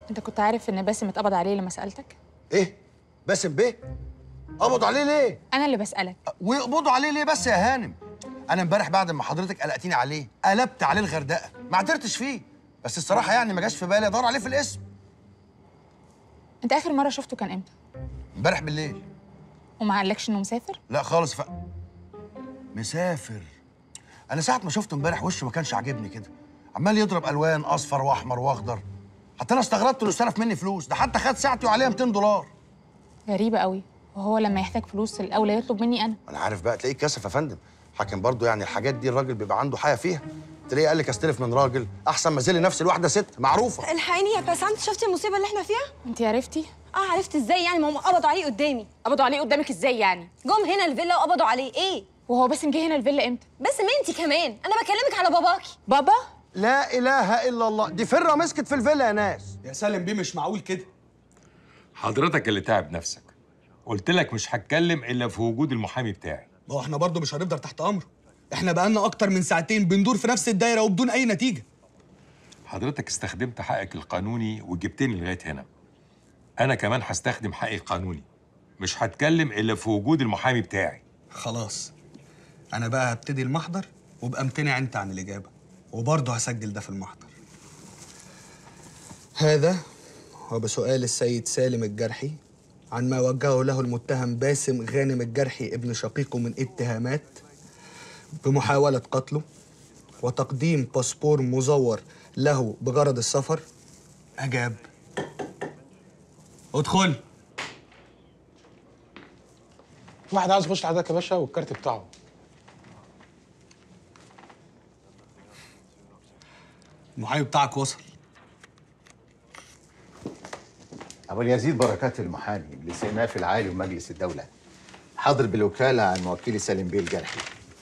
انت كنت عارف ان باسم اتقبض عليه لما سالتك ايه باسم بيه قبضوا عليه ليه انا اللي بسالك ويقبضوا عليه ليه بس يا هانم انا امبارح بعد ما حضرتك قلقتيني عليه قلبت عليه الغردقه ما قدرتش فيه بس الصراحه يعني ما جاش في بالي ادور عليه في الاسم انت اخر مره شفته كان امتى امبارح بالليل وما قالكش انه مسافر لا خالص ف... مسافر انا ساعه ما شفته امبارح وشه ما كانش عاجبني كده عمال يضرب الوان اصفر واحمر واخضر حتى انا استغربت انه استلف مني فلوس ده حتى خد ساعتي وعليها 200 دولار غريبه قوي وهو لما يحتاج فلوس الاولى يطلب مني انا انا عارف بقى تلاقيه كسف يا فندم حاكم برضه يعني الحاجات دي الراجل بيبقى عنده حاجه فيها تلاقيه قال لك استلف من راجل احسن ما زلي نفس الواحده ست معروفه الحقيني يا بسنت شفتي المصيبه اللي احنا فيها انت عرفتي اه عرفت ازاي يعني ما هم قبضوا عليه قدامي قبضوا عليه قدامك ازاي يعني جم هنا الفيلا وقبضوا عليه ايه وهو باسم جه هنا الفيلا امتى بس انت كمان انا بكلمك على باباكي بابا لا اله الا الله دي فره مسكت في الفيلا يا ناس يا سالم بيه مش معقول كده حضرتك اللي تعب نفسك قلت لك مش هتكلم الا في وجود المحامي بتاعي ما هو احنا برضه مش هنفضل تحت امره احنا بقالنا اكتر من ساعتين بندور في نفس الدايره وبدون اي نتيجه حضرتك استخدمت حقك القانوني وجبتني لغايه هنا انا كمان هستخدم حقي القانوني مش هتكلم الا في وجود المحامي بتاعي خلاص انا بقى هبتدي المحضر وابقى امتنع انت عن الاجابه وبرضه هسجل ده في المحضر هذا هو بسؤال السيد سالم الجرحي عن ما وجهه له المتهم باسم غانم الجرحي ابن شقيقه من اتهامات بمحاولة قتله وتقديم باسبور مزور له بغرض السفر أجاب ادخل واحد عايز يخش حضرتك يا باشا والكارت بتاعه المحامي بتاعك وصل أبو اليزيد بركات المحامي لسناف العالي ومجلس الدولة حاضر بالوكالة عن موكلي سالم بيه الجرحي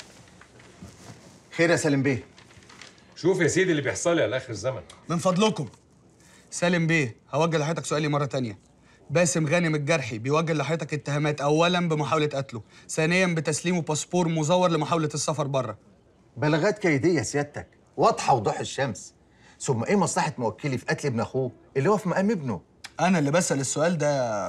خير يا سالم بيه شوف يا سيدي اللي بيحصل لي على اخر الزمن من فضلكم سالم بيه هوجه لحضرتك سؤالي مرة تانية باسم غانم الجرحي بيوجه لحضرتك اتهامات أولا بمحاولة قتله ثانيا بتسليمه باسبور مزور لمحاولة السفر بره بلاغات كيدية سيادتك واضحة وضوح الشمس ثم إيه مصلحة موكلي في قتل ابن أخوه اللي هو في مقام ابنه أنا اللي بسأل السؤال ده يا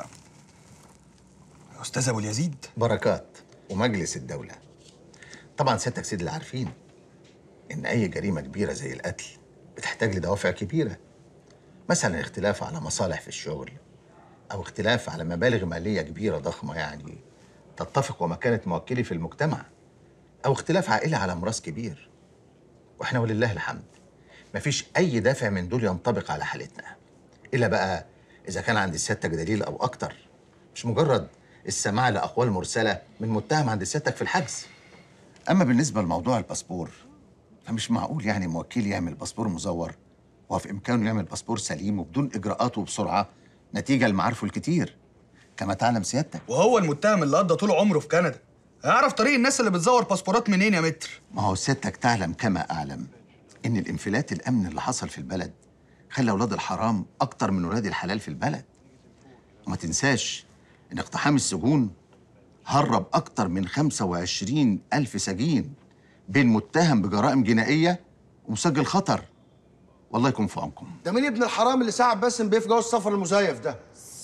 أستاذ أبو اليزيد بركات ومجلس الدولة طبعا سيادتك سيد اللي عارفين إن أي جريمة كبيرة زي القتل بتحتاج لدوافع كبيرة مثلا اختلاف على مصالح في الشغل أو اختلاف على مبالغ مالية كبيرة ضخمة يعني تتفق ومكانة موكلي في المجتمع أو اختلاف عائلي على ميراث كبير وإحنا ولله الحمد مفيش أي دافع من دول ينطبق على حالتنا إلا بقى إذا كان عند سيادتك دليل أو أكتر مش مجرد السماع لأقوال مرسلة من متهم عند سيادتك في الحجز أما بالنسبة لموضوع الباسبور فمش معقول يعني موكل يعمل باسبور مزور وهو في إمكانه يعمل باسبور سليم وبدون إجراءات وبسرعة نتيجة لمعارفه الكتير كما تعلم سيادتك وهو المتهم اللي قضى طول عمره في كندا هيعرف طريق الناس اللي بتزور باسبورات منين يا متر ما هو سيادتك تعلم كما أعلم إن الانفلات الأمن اللي حصل في البلد خلى أولاد الحرام أكتر من ولاد الحلال في البلد وما تنساش إن اقتحام السجون هرب أكتر من 25 ألف سجين بين متهم بجرائم جنائية ومسجل خطر والله يكون في عونكم ده مين ابن الحرام اللي ساعد باسم بيه في جواز السفر المزيف ده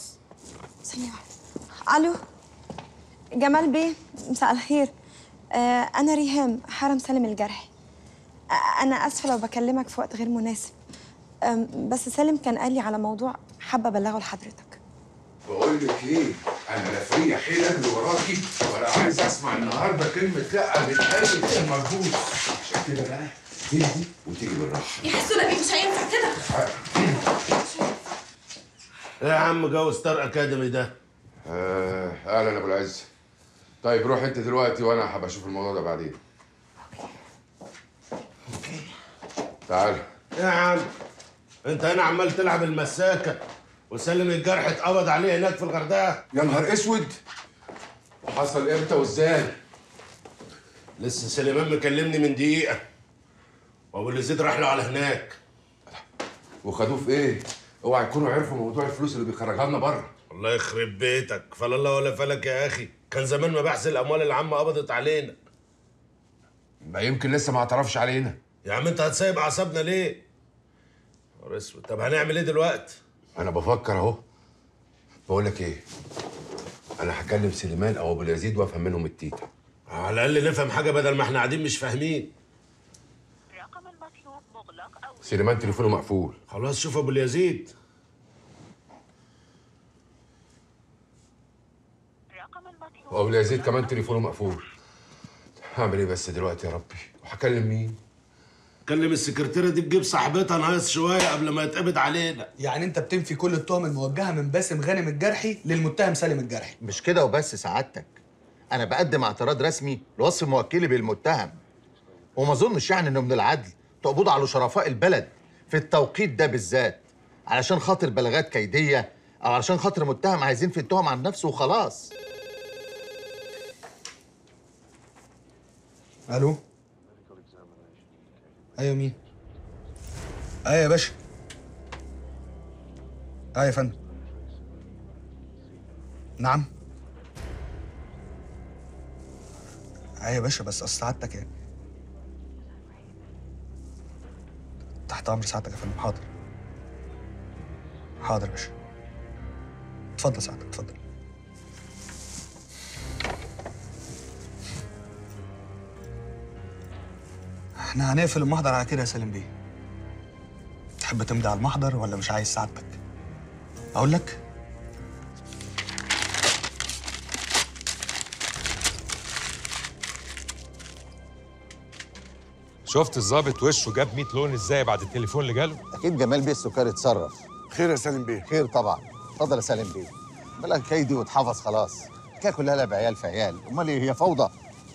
ثانيه واحده الو جمال بيه مساء الخير آه انا ريهام حرم سالم الجرحي آه انا اسفه لو بكلمك في وقت غير مناسب آم، بس سالم كان قال لي على موضوع حابه ابلغه لحضرتك بقول لك ايه انا لا فيا حيل اجري وراكي ولا عايز اسمع النهارده كلمه لا من اي كلمه مربوط عشان كده بقى تهدي وتيجي بالراحه يحسوا بيه مش هينفع كده ايه يا عم جو ستار اكاديمي ده آه، اهلا ابو العز طيب روح انت دلوقتي وانا هبقى اشوف الموضوع ده بعدين تعال ايه يا عم انت هنا عمال تلعب المساكه وسلم الجرح اتقبض عليه هناك في الغردقه يا نهار اسود حصل امتى وازاي لسه سليمان مكلمني من دقيقه وابو اليزيد راح له على هناك وخدوه في ايه اوعى يكونوا عرفوا موضوع الفلوس اللي بيخرجها لنا بره الله يخرب بيتك فلا الله ولا فلك يا اخي كان زمان مباحث الاموال العامه قبضت علينا ما يمكن لسه ما اعترفش علينا يا عم انت هتسيب اعصابنا ليه نهار اسود طب هنعمل ايه دلوقتي انا بفكر اهو بقول لك ايه انا هكلم سليمان او ابو اليزيد وافهم منهم التيتا على الاقل نفهم حاجه بدل ما احنا قاعدين مش فاهمين سليمان تليفونه مقفول خلاص شوف ابو اليزيد وابو اليزيد كمان تليفونه مقفول هعمل ايه بس دلوقتي يا ربي وهكلم مين كلم السكرتيره دي تجيب صاحبتها ناقص شويه قبل ما يتقبض علينا يعني انت بتنفي كل التهم الموجهه من باسم غانم الجرحي للمتهم سالم الجرحي مش كده وبس سعادتك انا بقدم اعتراض رسمي لوصف موكلي بالمتهم وما اظنش يعني انه من العدل تقبض على شرفاء البلد في التوقيت ده بالذات علشان خاطر بلاغات كيديه او علشان خاطر متهم عايزين في التهم عن نفسه وخلاص الو ايوه مين ايوه يا باشا ايوه يا فندم نعم ايوه يا باشا بس اصل سعادتك يعني تحت امر سعادتك يا فندم حاضر حاضر يا باشا اتفضل سعادتك اتفضل احنا هنقفل المحضر على كده يا سالم بيه تحب تمضي على المحضر ولا مش عايز سعادتك اقول لك شفت الظابط وشه جاب 100 لون ازاي بعد التليفون اللي جاله اكيد جمال بيه السكري اتصرف خير يا سالم بيه خير طبعا اتفضل يا سالم بيه بلاغ كيدي واتحفظ خلاص الحكايه كلها لعب عيال في عيال امال ايه هي فوضى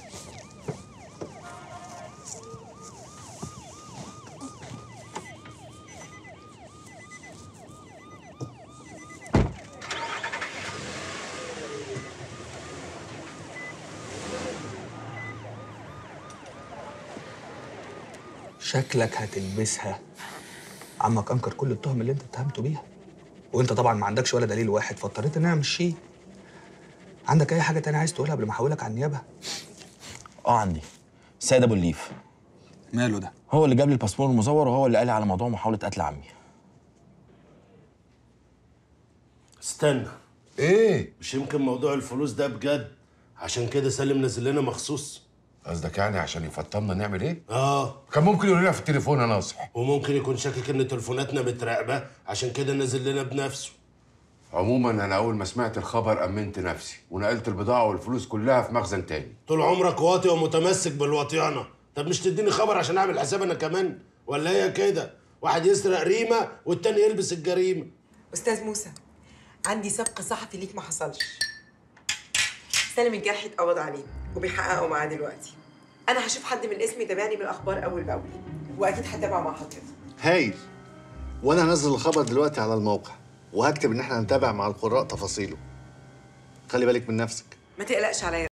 شكلك هتلبسها عمك انكر كل التهم اللي انت اتهمته بيها وانت طبعا ما عندكش ولا دليل واحد فاضطريت ان انا امشيه عندك اي حاجه تانية عايز تقولها قبل ما احولك على النيابه اه عندي السيد ابو الليف ماله ده هو اللي جاب لي الباسبور المزور وهو اللي قال لي على موضوع محاوله قتل عمي استنى ايه مش يمكن موضوع الفلوس ده بجد عشان كده سالم نزل لنا مخصوص قصدك يعني عشان يفطمنا نعمل ايه اه كان ممكن يقول لنا في التليفون انا اصحى وممكن يكون شاكك ان تليفوناتنا متراقبه عشان كده نزل لنا بنفسه عموما انا اول ما سمعت الخبر امنت نفسي ونقلت البضاعه والفلوس كلها في مخزن تاني طول عمرك واطي ومتمسك بالوطيانه طب مش تديني خبر عشان اعمل حساب انا كمان ولا هي كده واحد يسرق ريمه والتاني يلبس الجريمه استاذ موسى عندي سبق صحفي ليك ما حصلش سالم الجرحي اتقبض عليه وبيحققوا معاه دلوقتي انا هشوف حد من الاسم يتابعني بالاخبار اول باول واكيد هتابع مع حضرتك هايل وانا هنزل الخبر دلوقتي على الموقع وهكتب ان احنا هنتابع مع القراء تفاصيله خلي بالك من نفسك ما تقلقش عليا